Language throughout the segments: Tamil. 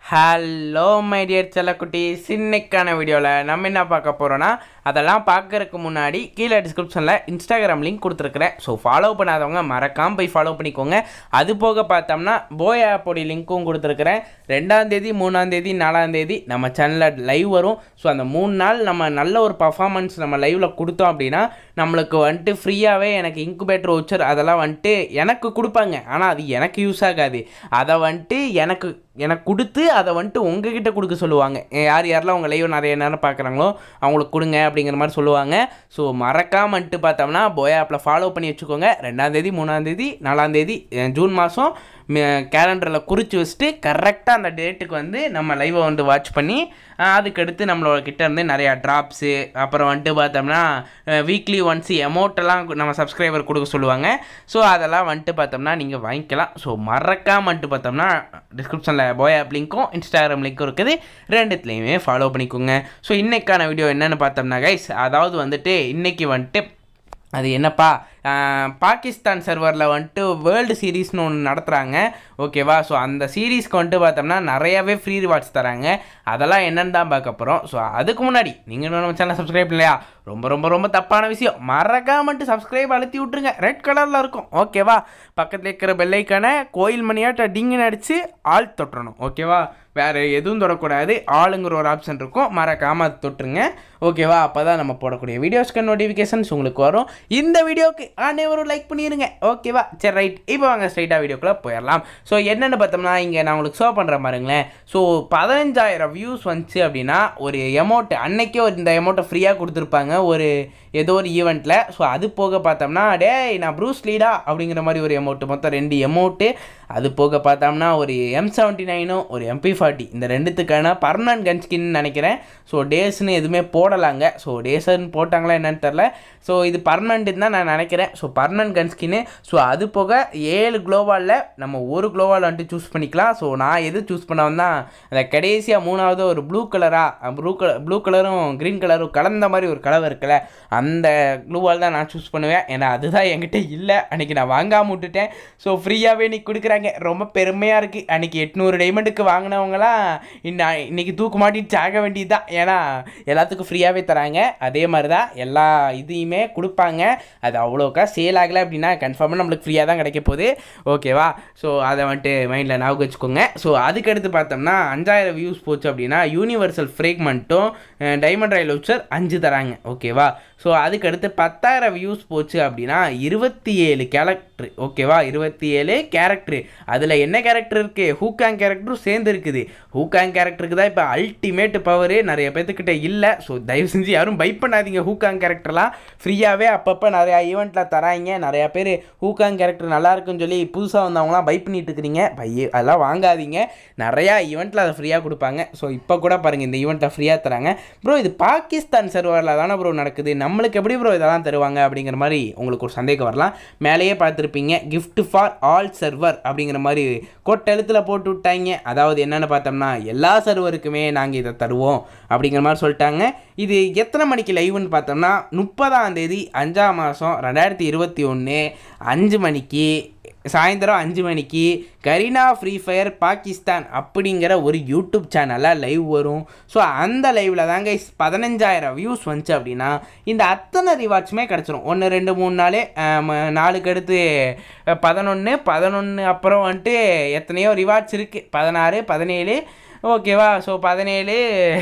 ஹலோ மை டியர் செல்லக்குட்டி சின்னைக்கான வீடியோவில் நம்ம என்ன பார்க்க போகிறோன்னா அதெல்லாம் பார்க்கறதுக்கு முன்னாடி கீழே டிஸ்கிரிப்ஷனில் இன்ஸ்டாகிராம் லிங்க் கொடுத்துருக்குறேன் ஸோ ஃபாலோ பண்ணாதவங்க மறக்காமல் போய் ஃபாலோ பண்ணிக்கோங்க அது போக பார்த்தோம்னா போய் ஆப்போடைய லிங்க்கும் கொடுத்துருக்குறேன் ரெண்டாந்தேதி மூணாந்தேதி நாலாந்தேதி நம்ம சேனலில் லைவ் வரும் ஸோ அந்த மூணு நாள் நம்ம நல்ல ஒரு பர்ஃபார்மன்ஸ் நம்ம லைவில் கொடுத்தோம் அப்படின்னா நம்மளுக்கு வந்துட்டு ஃப்ரீயாகவே எனக்கு இன்குபேட்டர் வச்சர் அதெல்லாம் வந்துட்டு எனக்கு கொடுப்பாங்க ஆனால் அது எனக்கு யூஸ் ஆகாது அதை வந்துட்டு எனக்கு எனக்கு கொடுத்து அதை வந்துட்டு உங்ககிட்ட கொடுக்க சொல்லுவாங்க யார் யாரெல்லாம் உங்கள் லைவ் நிறைய நேரம் பார்க்குறாங்களோ அவங்களுக்கு கொடுங்க அப்படிங்கிற மாதிரி சொல்லுவாங்க ஸோ மறக்காம வந்துட்டு பார்த்தோம்னா போய் ஆப்பில் ஃபாலோ பண்ணி வச்சுக்கோங்க ரெண்டாந்தேதி மூணாந்தேதி நாலாந்தேதி அஹ் ஜூன் மாதம் கேலண்டரில் குறித்து வச்சுட்டு கரெக்டாக அந்த டேட்டுக்கு வந்து நம்ம லைவை வந்து வாட்ச் பண்ணி அஹ் அதுக்கடுத்து நம்மளோட கிட்ட இருந்து நிறையா ட்ராப்ஸு அப்புறம் வந்துட்டு பார்த்தோம்னா வீக்லி ஒன்ஸ் எமௌண்ட்டெல்லாம் நம்ம சப்ஸ்கிரைபர் கொடுக்க சொல்லுவாங்க ஸோ அதெல்லாம் வந்துட்டு பார்த்தோம்னா நீங்கள் வாங்கிக்கலாம் ஸோ மறக்காம வந்துட்டு பார்த்தோம்னா டிஸ்கிரிப்ஷனில் போய் ஆப் லிங்க்கும் இன்ஸ்டாகிராம் லிங்க்கும் இருக்குது ரெண்டுத்துலேயுமே ஃபாலோ பண்ணிக்கோங்க ஸோ இன்றைக்கான வீடியோ என்னென்னு பார்த்தோம்னா கைஸ் அதாவது வந்துட்டு இன்றைக்கி வந்துட்டு அது என்னப்பா ஆஹ் பாகிஸ்தான் சர்வரில் வந்துட்டு வேர்ல்டு சீரீஸ்னு ஒன்று நடத்துகிறாங்க ஓகேவா ஸோ அந்த சீரீஸ்க்கு வந்துட்டு பார்த்தோம்னா நிறையாவே ஃப்ரீ ரிவார்ட்ஸ் தராங்க அதெல்லாம் என்னன்னு தான் பார்க்க போகிறோம் ஸோ அதுக்கு முன்னாடி நீங்கள் இன்னும் நம்ம சேனல் சப்ஸ்கிரைப் இல்லையா ரொம்ப ரொம்ப ரொம்ப தப்பான விஷயம் மறக்காமட்டு சப்ஸ்கிரைப் அழுத்தி விட்ருங்க ரெட் கலரில் இருக்கும் ஓகேவா பக்கத்தில் இருக்கிற பெல்லைக்கான கோயில் மணியாட்ட டிங்குன்னு அடித்து ஆள் தொட்டுறணும் ஓகேவா வேறு எதுவும் தொடக்கூடாது ஆளுங்கிற ஒரு ஆப்ஷன் இருக்கும் மறக்காமல் அது தொட்டுருங்க ஓகேவா அப்போ தான் நம்ம போடக்கூடிய வீடியோஸ்க்கு நோட்டிஃபிகேஷன்ஸ் உங்களுக்கு வரும் இந்த வீடியோக்கு அனைவரும் லைக் பண்ணிடுங்க ஓகேவா சரி ரைட் இப்போ வாங்க ஸ்ட்ரைட்டாக வீடியோக்குள்ளே போயிடலாம் ஸோ என்னென்னு பார்த்தோம்னா இங்கே நான் உங்களுக்கு ஷோ பண்ணுற பாருங்களேன் ஸோ பதினஞ்சாயிரம் வியூஸ் வந்துச்சு அப்படின்னா ஒரு எமௌண்ட் அன்னைக்கே ஒரு இந்த எமௌண்ட்டை ஃப்ரீயாக கொடுத்துருப்பாங்க ஒரு ஏதோ ஒரு ஈவெண்ட்டில் ஸோ அது போக பார்த்தோம்னா டேய் நான் ப்ரூஸ் லீடா அப்படிங்கிற மாதிரி ஒரு எமௌண்ட்டு மொத்தம் ரெண்டு எமௌண்ட்டு அது போக பார்த்தோம்னா ஒரு எம் செவன்ட்டி நைனும் ஒரு எம்பி ஃபார்ட்டி இந்த ரெண்டுத்துக்கான பர்மனன்ட் கன் ஸ்கின் நினைக்கிறேன் ஸோ டேஸ்னு எதுவுமே போடலாங்க ஸோ டேஸ்ன்னு போட்டாங்களா என்னன்னு தெரில ஸோ இது பர்மனண்ட்டுன்னு தான் நான் நினைக்கிறேன் ஸோ பர்மனன்ட் கன் ஸ்கின்னு ஸோ அது போக ஏழு க்ளோவாலில் நம்ம ஒரு க்ளோவால் வந்துட்டு சூஸ் பண்ணிக்கலாம் ஸோ நான் எது சூஸ் பண்ணவன் தான் அந்த கடைசியாக மூணாவது ஒரு ப்ளூ கலராக ப்ளூ கலர் ப்ளூ கலரும் க்ரீன் கலரும் கலந்த மாதிரி ஒரு கலர் இருக்குல்ல அந்த க்ளூவால் தான் நான் சூஸ் பண்ணுவேன் ஏன்னா அதுதான் என்கிட்ட இல்லை அன்றைக்கி நான் வாங்காமல் விட்டுட்டேன் ஸோ ஃப்ரீயாகவே இன்னைக்கு கொடுக்குறாங்க ரொம்ப பெருமையாக இருக்குது அன்றைக்கி எட்நூறு டைமண்டுக்கு வாங்கினவங்களாம் இன்னும் இன்னைக்கு தூக்கு மாட்டிட்டு சாக வேண்டியது தான் ஏன்னா எல்லாத்துக்கும் ஃப்ரீயாகவே தராங்க அதே மாதிரி தான் எல்லா இதையுமே கொடுப்பாங்க அது அவ்வளோக்கா சேல் ஆகலை அப்படின்னா கன்ஃபார்மாக நம்மளுக்கு ஃப்ரீயாக தான் கிடைக்க போகுது ஓகேவா ஸோ அதை வந்துட்டு மைண்டில் ஞாபகம் வச்சுக்கோங்க ஸோ அதுக்கடுத்து பார்த்தோம்னா அஞ்சாயிரம் வியூஸ் போச்சு அப்படின்னா யூனிவர்சல் ஃப்ரேக்மெண்ட்டும் டைமண்ட் ரயில் வச்சர் அஞ்சு தராங்க ஓகேவா ஸோ அதுக்கடுத்து பத்தாயிரம் வியூஸ் போச்சு அப்படின்னா இருபத்தி ஏழு கேரக்டர் ஓகேவா இருபத்தி ஏழு கேரக்டர் அதில் என்ன கேரக்டர் இருக்குது ஹூக்காங் கேரக்டரும் சேர்ந்து இருக்குது ஹூக்காங் கேரக்டருக்கு தான் இப்போ அல்டிமேட் பவரு நிறைய பேர்த்துக்கிட்ட இல்லை ஸோ தயவு செஞ்சு யாரும் பை பண்ணாதீங்க ஹூக்காங் கேரக்டர்லாம் ஃப்ரீயாகவே அப்பப்போ நிறையா ஈவெண்ட்டில் தராங்க நிறையா பேர் ஹூக்காங் கேரக்டர் நல்லா இருக்குன்னு சொல்லி புதுசாக வந்தவங்களாம் பை பண்ணிட்டு இருக்கிறீங்க பை அதெல்லாம் வாங்காதீங்க நிறையா ஈவெண்ட்டில் அதை ஃப்ரீயாக கொடுப்பாங்க ஸோ இப்போ கூட பாருங்கள் இந்த ஈவெண்ட்டை ஃப்ரீயாக தராங்க ப்ரோ இது பாகிஸ்தான் சர்வரில் தானே ப்ரோ நடக்குது நம்மளுக்கு எப்படி ப்ரோ இதெல்லாம் தருவாங்க அப்படிங்கிற மாதிரி உங்களுக்கு ஒரு சந்தேகம் வரலாம் மேலேயே பார்த்துருப்பீங்க gift ஃபார் ஆல் சர்வர் அப்படிங்கிற மாதிரி கொட்டெழுத்தில் போட்டு விட்டாங்க அதாவது என்னென்னு பார்த்தோம்னா எல்லா சர்வருக்குமே நாங்கள் இதை தருவோம் அப்படிங்கிற மாதிரி சொல்லிட்டாங்க இது எத்தனை மணிக்கு லைவ்னு பார்த்தோம்னா முப்பதாம் தேதி அஞ்சாம் மாதம் ரெண்டாயிரத்தி இருபத்தி ஒன்று அஞ்சு மணிக்கு சாயந்தரம் அஞ்சு மணிக்கு கரீனா ஃப்ரீ ஃபயர் பாகிஸ்தான் அப்படிங்கிற ஒரு யூடியூப் சேனலில் லைவ் வரும் ஸோ அந்த லைவில் தாங்க பதினஞ்சாயிரம் வியூஸ் வந்துச்சு அப்படின்னா இந்த அத்தனை ரிவார்ட்ஸுமே கிடச்சிரும் ஒன்று ரெண்டு மூணு நாளே நாளுக்கு அடுத்து பதினொன்று பதினொன்று அப்புறம் வந்துட்டு எத்தனையோ ரிவார்ட்ஸ் இருக்குது பதினாறு பதினேழு ஓகேவா ஸோ பதினேழு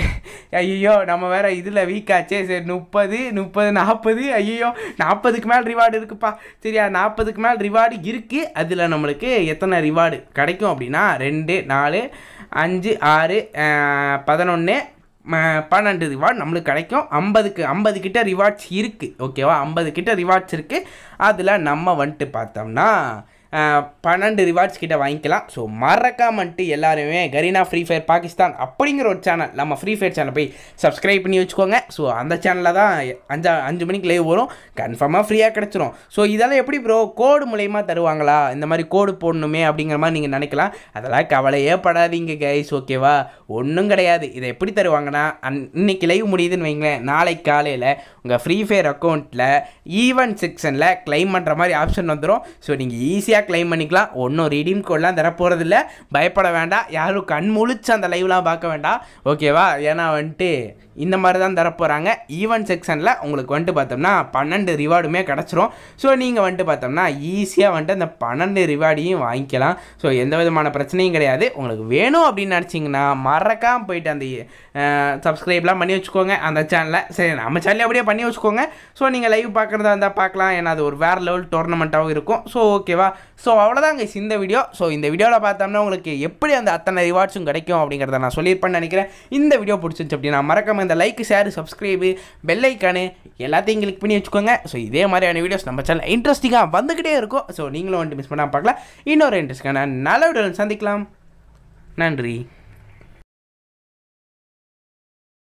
ஐயோ நம்ம வேற இதில் வீக்காச்சே சரி முப்பது முப்பது நாற்பது ஐயோ நாற்பதுக்கு மேலே ரிவார்டு இருக்குப்பா சரியா நாற்பதுக்கு மேலே ரிவார்டு இருக்குது அதில் நம்மளுக்கு எத்தனை ரிவார்டு கிடைக்கும் அப்படின்னா ரெண்டு நாலு அஞ்சு ஆறு பதினொன்று பன்னெண்டு ரிவார்ட் நம்மளுக்கு கிடைக்கும் ஐம்பதுக்கு ஐம்பது கிட்ட ரிவார்ட்ஸ் இருக்குது ஓகேவா ஐம்பது கிட்ட ரிவார்ட்ஸ் இருக்குது அதில் நம்ம வந்துட்டு பார்த்தோம்னா பன்னெண்டு ரிவார்ட்ஸ் கிட்ட வாங்கிக்கலாம் ஸோ மறக்காமன்ட்டு எல்லாருமே கரீனா ஃப்ரீ ஃபயர் பாகிஸ்தான் அப்படிங்கிற ஒரு சேனல் நம்ம ஃப்ரீ ஃபயர் சேனல் போய் சப்ஸ்கிரைப் பண்ணி வச்சுக்கோங்க ஸோ அந்த சேனலில் தான் அஞ்சா அஞ்சு மணிக்கு லைவ் வரும் கன்ஃபார்மாக ஃப்ரீயாக கிடச்சிரும் ஸோ இதெல்லாம் எப்படி ப்ரோ கோடு மூலயமா தருவாங்களா இந்த மாதிரி கோடு போடணுமே அப்படிங்கிற மாதிரி நீங்கள் நினைக்கலாம் அதெல்லாம் கவலையே படாதீங்க கைஸ் ஓகேவா ஒன்றும் கிடையாது இதை எப்படி தருவாங்கன்னா அன் இன்னைக்கு லைவ் முடியுதுன்னு வைங்களேன் நாளைக்கு காலையில் உங்கள் ஃப்ரீ ஃபயர் அக்கௌண்ட்டில் ஈவெண்ட் செக்ஷனில் க்ளைம் பண்ணுற மாதிரி ஆப்ஷன் வந்துடும் ஸோ நீங்கள் ஈஸியாக ஈஸியாக க்ளைம் பண்ணிக்கலாம் ஒன்றும் ரீடீம் கோட்லாம் தர போகிறதில்ல பயப்பட வேண்டாம் யாரும் கண் முழிச்சு அந்த லைவ்லாம் பார்க்க வேண்டாம் ஓகேவா ஏன்னா வந்துட்டு இந்த மாதிரி தான் தரப்போகிறாங்க ஈவெண்ட் செக்ஷனில் உங்களுக்கு வந்துட்டு பார்த்தோம்னா பன்னெண்டு ரிவார்டுமே கிடச்சிரும் ஸோ நீங்கள் வந்துட்டு பார்த்தோம்னா ஈஸியாக வந்துட்டு அந்த பன்னெண்டு ரிவார்டையும் வாங்கிக்கலாம் ஸோ எந்த விதமான பிரச்சனையும் கிடையாது உங்களுக்கு வேணும் அப்படின்னு நினச்சிங்கன்னா மறக்காம போயிட்டு அந்த சப்ஸ்கிரைப்லாம் பண்ணி வச்சுக்கோங்க அந்த சேனலை சரி நம்ம சேனலே அப்படியே பண்ணி வச்சுக்கோங்க ஸோ நீங்கள் லைவ் பார்க்குறதா இருந்தால் பார்க்கலாம் ஏன்னா அது ஒரு வேறு லெவல் டோர்னமெண்ட்டாகவும் இருக்கும் ஸோ ஓகேவா ஸோ அவ்வளோதாங்க இந்த வீடியோ ஸோ இந்த வீடியோவில் பார்த்தோம்னா உங்களுக்கு எப்படி அந்த அத்தனை ரிவார்ட்ஸும் கிடைக்கும் அப்படிங்கிறத நான் சொல்லியிருப்பேன்னு நினைக்கிறேன் இந்த வீடியோ பிடிச்சிருந்துச்சு அப்படின்னா மறக்காம இந்த like share subscribe bell icon எல்லாத்தையும் கிளிக் பண்ணி வச்சுக்கோங்க ஸோ இதே மாதிரியான வீடியோஸ் நம்ம சேனல் இன்ட்ரெஸ்டிங்காக வந்துக்கிட்டே இருக்கும் ஸோ நீங்களும் வந்துட்டு மிஸ் பண்ணாமல் பார்க்கலாம் இன்னொரு இன்ட்ரெஸ்டான நல்ல வீடியோ சந்திக்கலாம் நன்றி